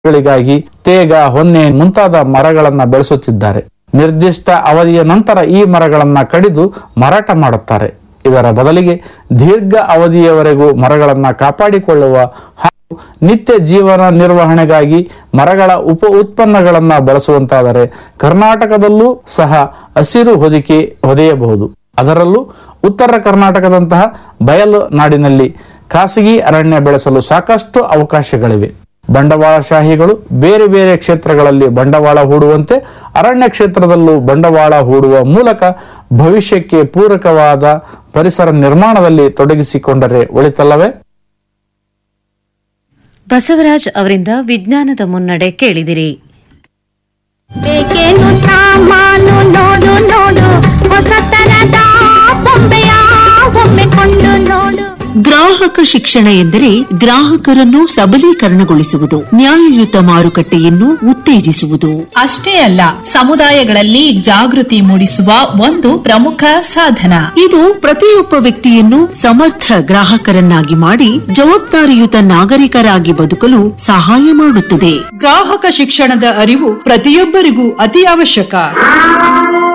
ಗಳಿಗಾಗಿ ತೇಗ ಹೊನ್ನೆ ಮುಂತಾದ ಮರಗಳನ್ನ ಬೆಳೆಸುತ್ತಿದ್ದಾರೆ ನಿರ್ದಿಷ್ಟ ಅವಧಿಯ ನಂತರ ಈ ಮರಗಳನ್ನ ಕಡಿದು ಮಾರಾಟ ಮಾಡುತ್ತಾರೆ ಇದರ ಬದಲಿಗೆ ದೀರ್ಘ ಅವಧಿಯವರೆಗೂ ಮರಗಳನ್ನ ಕಾಪಾಡಿಕೊಳ್ಳುವ ಹಾಗೂ ನಿತ್ಯ ಜೀವನ ನಿರ್ವಹಣೆಗಾಗಿ ಮರಗಳ ಉಪ ಉತ್ಪನ್ನಗಳನ್ನ ಬಳಸುವಂತಾದರೆ ಕರ್ನಾಟಕದಲ್ಲೂ ಸಹ ಹಸಿರು ಹೊದಿಕೆ ಹೊದೆಯಬಹುದು ಅದರಲ್ಲೂ ಉತ್ತರ ಕರ್ನಾಟಕದಂತಹ ಬಯಲು ನಾಡಿನಲ್ಲಿ ಖಾಸಗಿ ಅರಣ್ಯ ಬೆಳೆಸಲು ಸಾಕಷ್ಟು ಅವಕಾಶಗಳಿವೆ ಬಂಡವಾಳಶಾಹಿಗಳು ಬೇರೆ ಬೇರೆ ಕ್ಷೇತ್ರಗಳಲ್ಲಿ ಬಂಡವಾಳ ಹೂಡುವಂತೆ ಅರಣ್ಯ ಕ್ಷೇತ್ರದಲ್ಲೂ ಬಂಡವಾಳ ಹೂಡುವ ಮೂಲಕ ಭವಿಷ್ಯಕ್ಕೆ ಪೂರಕವಾದ ಪರಿಸರ ನಿರ್ಮಾಣದಲ್ಲಿ ತೊಡಗಿಸಿಕೊಂಡರೆ ಒಳಿತಲ್ಲವೇ ಬಸವರಾಜ್ ಅವರಿಂದ ವಿಜ್ಞಾನದ ಮುನ್ನಡೆ ಕೇಳಿದಿರಿ ಬೇಕೇನು ಸಾಮಾನು ನೋಡು ನೋಡು ಹೊಸ ತರದ ಬೊಂಬೆಯ ಒಮ್ಮೆ ಕೊಂಡು ನೋಡು ಗ್ರಾಹಕ ಶಿಕ್ಷಣ ಎಂದರೆ ಗ್ರಾಹಕರನ್ನು ಸಬಲೀಕರಣಗೊಳಿಸುವುದು ನ್ಯಾಯಯುತ ಮಾರುಕಟ್ಟೆಯನ್ನು ಉತ್ತೇಜಿಸುವುದು ಅಷ್ಟೇ ಅಲ್ಲ ಸಮುದಾಯಗಳಲ್ಲಿ ಜಾಗೃತಿ ಮೂಡಿಸುವ ಒಂದು ಪ್ರಮುಖ ಸಾಧನ ಇದು ಪ್ರತಿಯೊಬ್ಬ ವ್ಯಕ್ತಿಯನ್ನು ಸಮರ್ಥ ಗ್ರಾಹಕರನ್ನಾಗಿ ಮಾಡಿ ಜವಾಬ್ದಾರಿಯುತ ನಾಗರಿಕರಾಗಿ ಬದುಕಲು ಸಹಾಯ ಮಾಡುತ್ತದೆ ಗ್ರಾಹಕ ಶಿಕ್ಷಣದ ಅರಿವು ಪ್ರತಿಯೊಬ್ಬರಿಗೂ ಅತಿ ಅವಶ್ಯಕ